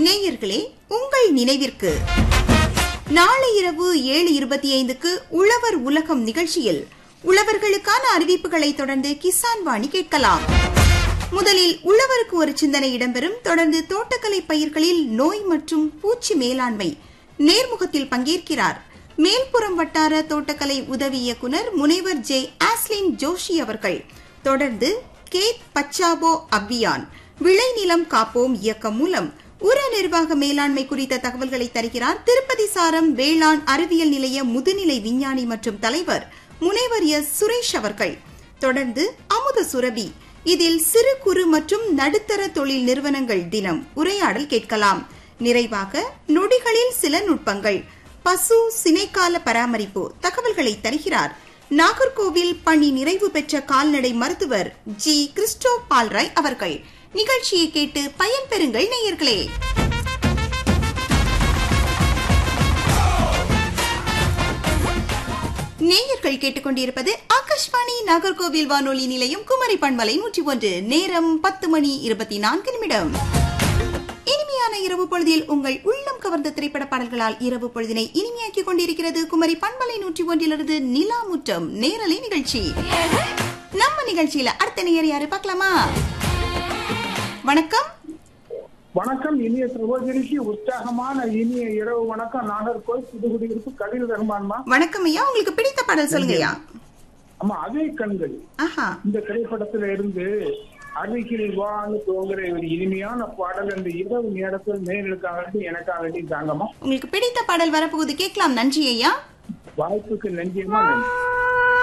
நேயர்களே உங்கள் நினைவிற்கு நாளை இரவு ஏழு இருபத்தி ஐந்துக்கு உழவர் உலகம் நிகழ்ச்சியில் உழவர்களுக்கான அறிவிப்புகளை தொடர்ந்து கிசான் வாணி கேட்கலாம் முதலில் உழவருக்கு ஒரு சிந்தனை இடம்பெறும் தொடர்ந்து தோட்டக்கலை பயிர்களில் நோய் மற்றும் பூச்சி மேலாண்மை நேர்முகத்தில் பங்கேற்கிறார் மேல்புறம் வட்டார தோட்டக்கலை உதவி இயக்குனர் முனைவர் ஜே ஆஸ்லின் ஜோஷி அவர்கள் தொடர்ந்து கேட் பச்சாபோ அபியான் விளைநிலம் காப்போம் இயக்கம் மூலம் உர நிர்வாக மேலாண்மை குறித்த தகவல்களை தருகிறார் திருப்பதி சாரம் வேளாண் அறிவியல் நிலைய முதுநிலை விஞ்ஞானி மற்றும் தலைவர் முனைவர் எஸ் சுரேஷ் அவர்கள் தொடர்ந்து அமுத சுரபி இதில் சிறு குறு மற்றும் நடுத்தர தொழில் நிறுவனங்கள் தினம் உரையாடல் கேட்கலாம் நிறைவாக நொடிகளில் சில நுட்பங்கள் பசு சினைக்கால பராமரிப்பு தகவல்களை தருகிறார் நாகர்கோவில் பணி நிறைவு பெற்ற கால்நடை மருத்துவர் ஜி கிறிஸ்டோ பால்ராய் அவர்கள் நிகழ்ச்சியை கேட்டு பயன்பெறுங்கள் நேயர்களே நேயர்கள் கேட்டுக்கொண்டிருப்பது ஆகாஷ்வாணி நாகர்கோவில் வானொலி நிலையம் குமரி பண்பலை நூற்றி ஒன்று நேரம் பத்து மணி இருபத்தி நான்கு நிமிடம் இனிமையான இரவு பொழுதில் உங்கள் உள்ளம் கவர்ந்த திரைப்பட பாடல்களால் இரவு பொழுதினை இனிமையாக்கிக் கொண்டிருக்கிறது குமரி பண்பலை நூற்றி ஒன்றிலிருந்து நிலா முற்றம் நேரலை நிகழ்ச்சி நம்ம நிகழ்ச்சியில அடுத்த நேயர் யாரு பார்க்கலாமா வணக்கம் வணக்கம் இனிய சகோதரிக்கு உற்சாகமான இனிய இரவு வணக்கம் நாகர்கோவில் புதுக்குடியிருப்பு கதிர் ரஹ்மான்மா வணக்கம் ஐயா உங்களுக்கு பிடித்த பாடல் சொல்லுங்க ஐயா ஆமா அதே கண்கள் ஆஹா இந்த திரைப்படத்துல இருந்து அருகில் வான்னு தோங்குற ஒரு இனிமையான பாடல் அந்த இரவு நேரத்தில் நேர்களுக்காகட்டும் எனக்காகட்டும் தாங்கம்மா உங்களுக்கு பிடித்த பாடல் வரப்போகுது கேட்கலாம் நன்றி ஐயா வாய்ப்புக்கு நன்றியமா நன்றி